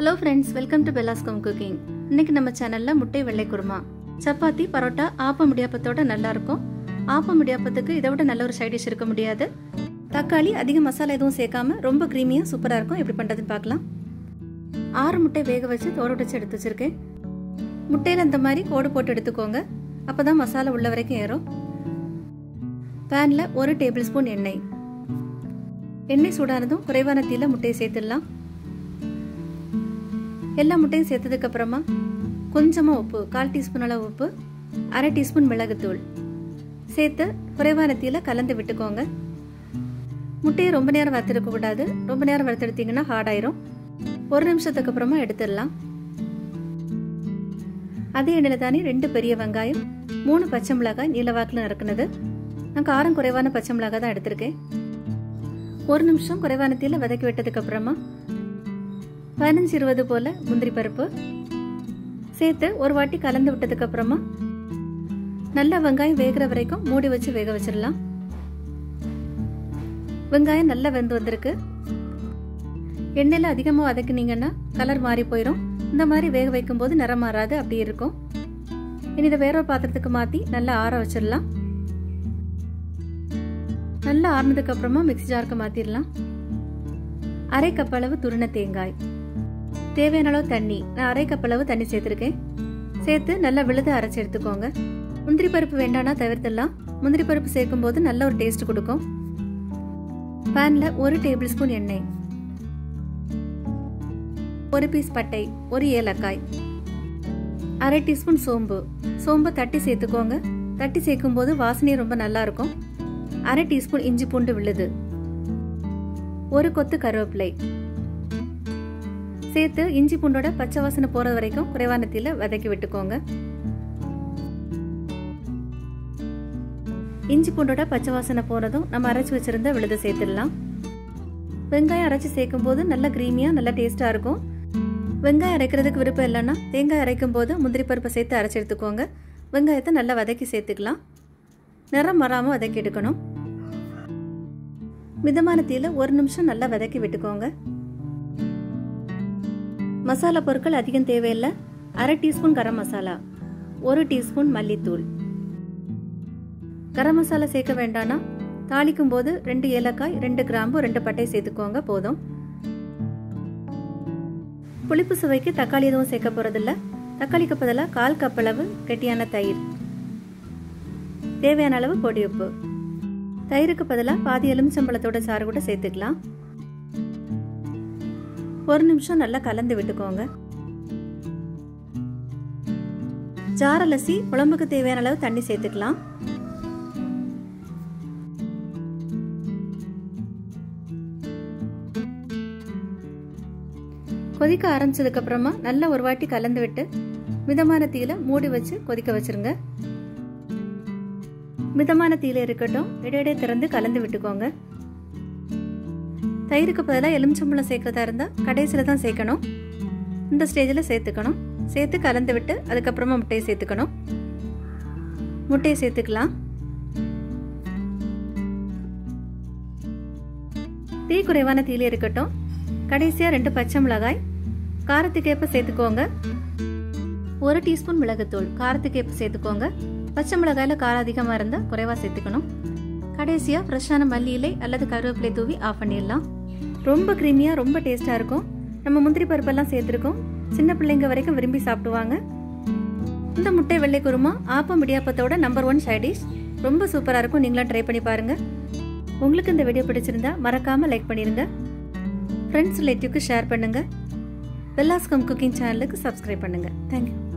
hello friends welcome to பெல்லாஸ்கம் cooking இன்னைக்கு நம்ம சேனல்ல முட்டை வெள்ளை குருமா சப்பாத்தி பரோட்டா ஆப்பம் முடியாப்பத்தோட நல்லா இருக்கும் ஆப்பம் முடியாப்பத்துக்கு இதை விட நல்ல ஒரு சைட் டிஷ் இருக்க முடியாது தக்காளி அதிக மசாலா எதுவும் சேர்க்காம ரொம்ப க்ரீமியாக சூப்பராக இருக்கும் எப்படி பண்ணுறதுன்னு பார்க்கலாம் ஆறு முட்டை வேக வச்சு தோடு உடைச்சு எடுத்து வச்சிருக்கேன் முட்டையில் இந்த மாதிரி கோடு போட்டு எடுத்துக்கோங்க அப்போ தான் மசாலா உள்ள வரைக்கும் ஏறும் பேனில் ஒரு டேபிள் ஸ்பூன் எண்ணெய் எண்ணெய் சூடானதும் குறைவான தீல முட்டையை சேர்த்துடலாம் எல்லா முட்டையும் சேர்த்ததுக்கு அப்புறமா கொஞ்சமா உப்பு கால் டீஸ்பூன் அளவு உப்பு அரை டீஸ்பூன் மிளகுத்தூள் சேர்த்து குறைவான தீல கலந்து விட்டுக்கோங்க முட்டையை ரொம்ப நேரம் வறுத்தெடுக்க கூடாது ரொம்ப நேரம் வறுத்தெடுத்தீங்கன்னா ஹார்ட் ஆயிரும் ஒரு நிமிஷத்துக்கு அப்புறமா எடுத்துடலாம் அதே எண்ணெயில் தானே ரெண்டு பெரிய வெங்காயம் மூணு பச்சை மிளகாய் நீலவாக்கில் நறுக்குனது நான் காரம் குறைவான பச்சை மிளகாய் தான் எடுத்திருக்கேன் ஒரு நிமிஷம் குறைவான தீல வதக்கி விட்டதுக்கு அப்புறமா பதினஞ்சு இருபது போல முந்திரி பருப்பு சேர்த்து ஒரு வாட்டி கலந்து விட்டதுக்கு அப்புறமா நல்லா வெங்காயம் வேகிற வரைக்கும் மூடி வச்சு வேக வச்சிடலாம் வெங்காயம் நல்லா வெந்து வந்திருக்கு எண்ணெயில் அதிகமாக வதக்குனீங்கன்னா கலர் மாறி போயிடும் இந்த மாதிரி வேக வைக்கும் போது நிறம் மாறாது அப்படி இருக்கும் இனி இதை வேற ஒரு பாத்திரத்துக்கு மாற்றி நல்லா ஆற வச்சிடலாம் நல்லா ஆறுனதுக்கு அப்புறமா மிக்சி ஜாருக்கு மாற்றிடலாம் அரை கப் அளவு துருண தேங்காய் தேவையான அளவு தண்ணி நான் அரை கப் அளவு தண்ணி சேர்த்துருக்கேன் சேர்த்து நல்லா விழுத அரைச்சி எடுத்துக்கோங்க முந்திரி பருப்பு வேண்டாம்னா தவிர்த்துடலாம் முந்திரி பருப்பு சேர்க்கும் போது நல்ல ஒரு டேஸ்ட் கொடுக்கும் பேனில் ஒரு டேபிள் ஸ்பூன் எண்ணெய் ஒரு பீஸ் பட்டை ஒரு ஏலக்காய் அரை டீஸ்பூன் சோம்பு சோம்பை தட்டி சேர்த்துக்கோங்க தட்டி சேர்க்கும் போது வாசனை ரொம்ப நல்லா இருக்கும் அரை டீஸ்பூன் இஞ்சி பூண்டு விழுது ஒரு கொத்து கருவேப்பிலை சேர்த்து இஞ்சி பூண்டோட பச்சை வாசனை போற வரைக்கும் குறைவான தீல வதக்கி விட்டுக்கோங்க இஞ்சி பூண்டோட பச்சை வாசனை போனதும் நம்ம அரைச்சி வச்சிருந்த விழுத சேர்த்துடலாம் வெங்காயம் அரைச்சி சேர்க்கும் போது நல்ல கிரீமியா நல்ல டேஸ்டா இருக்கும் வெங்காயம் அரைக்கிறதுக்கு விருப்பம் இல்லைன்னா தேங்காய் அரைக்கும் போது முந்திரி பருப்பை சேர்த்து அரைச்சி எடுத்துக்கோங்க வெங்காயத்தை நல்லா வதக்கி சேர்த்துக்கலாம் நிறம் மறாமல் வதக்கி எடுக்கணும் மிதமான தீல ஒரு நிமிஷம் நல்லா வதக்கி விட்டுக்கோங்க மசாலா பொருட்கள் அதிகம் தேவையில்லை அரை டீஸ்பூன் கரம் மசாலா ஒரு டீஸ்பூன் மல்லித்தூள் கரம் மசாலா சேர்க்க வேண்டாம்னா தாளிக்கும் போது ரெண்டு ஏலக்காய் ரெண்டு கிராம்பு ரெண்டு பட்டை சேர்த்துக்கோங்க போதும் புளிப்பு சுவைக்கு தக்காளி எதுவும் சேர்க்க போறதில்ல தக்காளிக்கு பதிலாக கால் கப் அளவு கெட்டியான தயிர் தேவையான அளவு பொடி உப்பு தயிருக்கு பதிலாக பாதி எலுமிச்சம்பழத்தோட சாறு கூட சேர்த்துக்கலாம் ஒரு நிமிஷம் நல்லா கலந்து விட்டுக்கோங்க ஜார் அலசி குழம்புக்கு தேவையான அளவு தண்ணி சேர்த்துக்கலாம் கொதிக்க ஆரம்பிச்சதுக்கு அப்புறமா நல்லா ஒரு வாட்டி கலந்து விட்டு மிதமான தீல மூடி வச்சு கொதிக்க வச்சிருங்க மிதமான தீல இருக்கட்டும் இடையிடையே திறந்து கலந்து விட்டுக்கோங்க தயிருக்கு பதிலாக எலுமிச்சம்பழம் சேர்க்கறதா இருந்தால் கடைசியில் தான் சேர்க்கணும் இந்த ஸ்டேஜில் சேர்த்துக்கணும் சேர்த்து கலந்து விட்டு அதுக்கப்புறமா முட்டையை சேர்த்துக்கணும் முட்டையை சேர்த்துக்கலாம் தீ குறைவான தீல இருக்கட்டும் கடைசியாக ரெண்டு பச்சை மிளகாய் காரத்துக்கேற்ப சேர்த்துக்கோங்க ஒரு டீஸ்பூன் மிளகுத்தூள் காரத்துக்கேற்ப சேர்த்துக்கோங்க பச்சை மிளகாயில காரம் அதிகமாக இருந்தால் குறைவாக சேர்த்துக்கணும் கடைசியாக ஃப்ரெஷ்ஷான மல்லி இலை அல்லது கருவேப்பிலை தூவி ஆஃப் பண்ணிடலாம் ரொம்ப க்ரீமியாக ரொம்ப டேஸ்ட்டாக இருக்கும் நம்ம முந்திரி பருப்பெல்லாம் சேர்த்துருக்கோம் சின்ன பிள்ளைங்க வரைக்கும் விரும்பி சாப்பிடுவாங்க இந்த முட்டை வெள்ளை குருமா ஆப்பம் இடியாப்பத்தோட நம்பர் ஒன் சைடிஷ் ரொம்ப சூப்பராக இருக்கும் நீங்களும் ட்ரை பண்ணி பாருங்க உங்களுக்கு இந்த வீடியோ பிடிச்சிருந்தா மறக்காமல் லைக் பண்ணிடுங்க ஃப்ரெண்ட்ஸ் ரிலேட்டிவ்க்கு ஷேர் பண்ணுங்கள் பெல்லாஸ்கம் குக்கிங் சேனலுக்கு சப்ஸ்கிரைப் பண்ணுங்கள் தேங்க்யூ